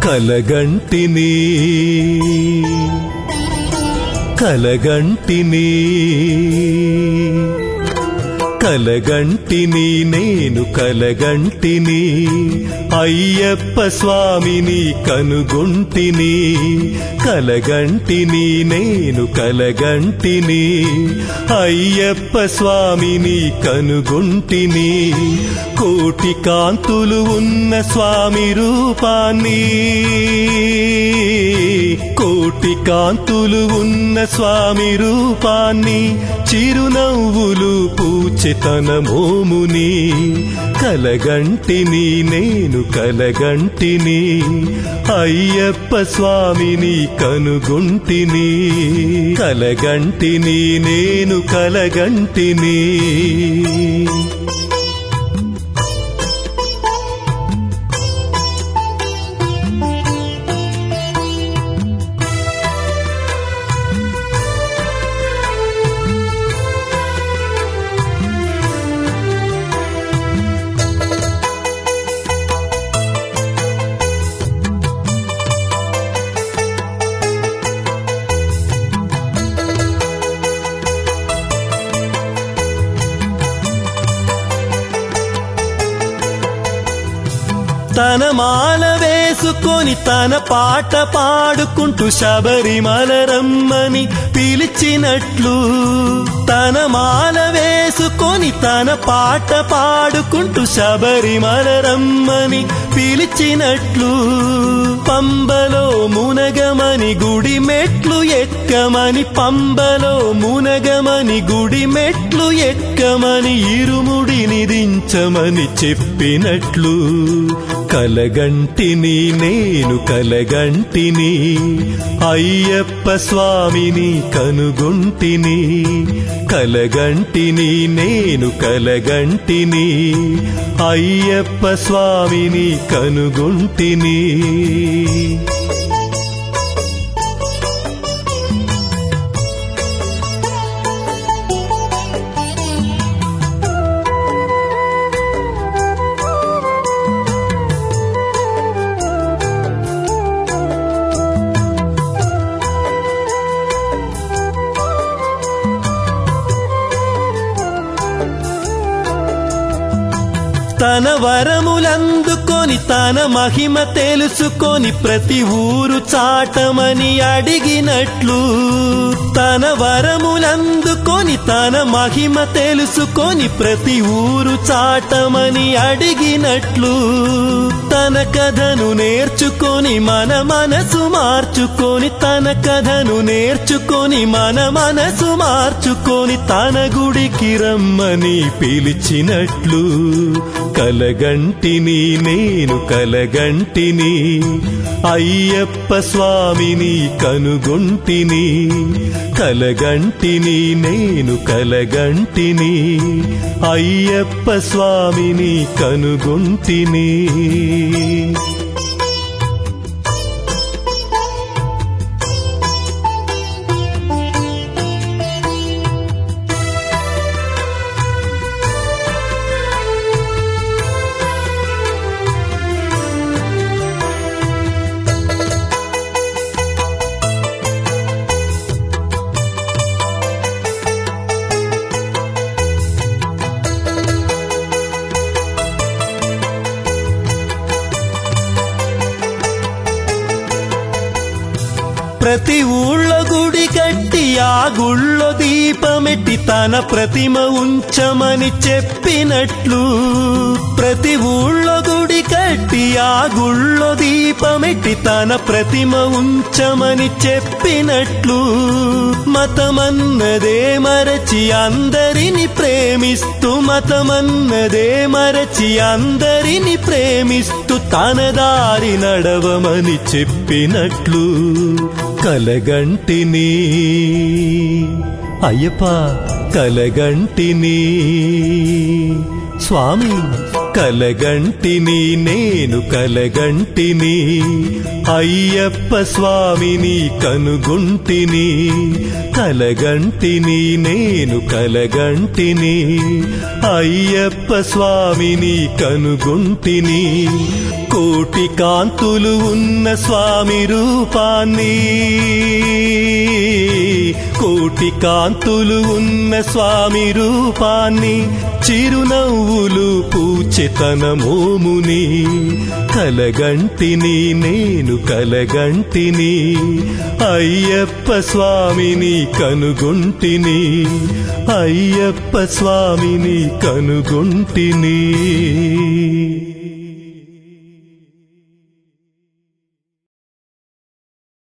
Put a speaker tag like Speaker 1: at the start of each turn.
Speaker 1: కలగంటిని కలగంటిని కలగంటిని నేను కలగంటిని అయ్యప్ప స్వామిని కనుగొంటిని కలగంటిని నేను కలగంటిని అయ్యప్ప స్వామిని కనుగొంటిని కోటి కాంతులు ఉన్న స్వామి రూపాన్ని కోటి కాంతులు ఉన్న స్వామి రూపాన్ని చిరునవ్వులు పూచె తన మోముని కలగంటిని నేను కలగంటిని అయ్యప్ప స్వామిని కనుగొంటిని కలగంటిని నేను కలగంటిని తన మాల వేసుకొని తన పాట పాడుకుంటూ శబరిమల రమ్మని పిలిచినట్లు తన మాల వేసుకొని తన పాట పాడుకుంటూ శబరిమల రమ్మని పిలిచినట్లు పంబలో మునగమని గుడి మెట్లు ఎక్కమని పంబలో మునగమని గుడి మెట్లు ఎక్కమని ఇరుముడిని దించమని చెప్పినట్లు కలగంటిని నేను కలగంటిని అయ్యప్ప స్వామిని కనుగొంటిని కలగంటిని నేను కలగంటిని అయ్యప్ప స్వామిని కనుగొంటిని తన వరములందుకొని తన మహిమ తెలుసుకొని ప్రతి ఊరు చాటమని అడిగినట్లు తన వరములందుకొని తన మహిమ తెలుసుకొని ప్రతి ఊరు చాటమని అడిగినట్లు తన కథను నేర్చుకొని మన మనసు మార్చుకొని తన కథను నేర్చుకొని మన మనసు మార్చుకొని తన గుడికి రమ్మని పిలిచినట్లు కలగంటిని నేను కలగంటిని అయ్యప్ప స్వామిని కనుగొంటిని కలగంటిని నేను కలగంటిని అయ్యప్ప స్వామిని కనుగొంటిని ప్రతి ఊళ్ళో గుడి కట్టి ఆ గుళ్ళో దీపమెట్టి తన ప్రతిమ ఉంచమని చెప్పినట్లు ప్రతి ఊళ్ళో గుడి కట్టి ఆ గుళ్ళో దీపమెట్టి తన ప్రతిమ ఉంచమని చెప్పినట్లు మతమన్నదే మరచి అందరిని ప్రేమిస్తూ మతమన్నదే మరచి అందరిని ప్రేమిస్తూ తన దారి నడవమని చెప్పినట్లు కలగంటిని అయ్యప్ప కలగంటిని స్వామి కలగంటిని నేను కలగంటిని అయ్యప్ప స్వామిని కనుగుంటిని కలగంటిని నేను కలగంటిని అయ్యప్ప స్వామిని కనుగుంటిని కోటి కాంతులు ఉన్న స్వామి రూపాన్ని కోటి కాంతులు ఉన్న స్వామి రూపాన్ని చిరునవ్వులు పూచెతన మోముని కలగంటిని నేను కలగంటిని అయ్యప్ప స్వామిని కనుగొంటిని అయ్యప్ప స్వామిని కనుగొంటిని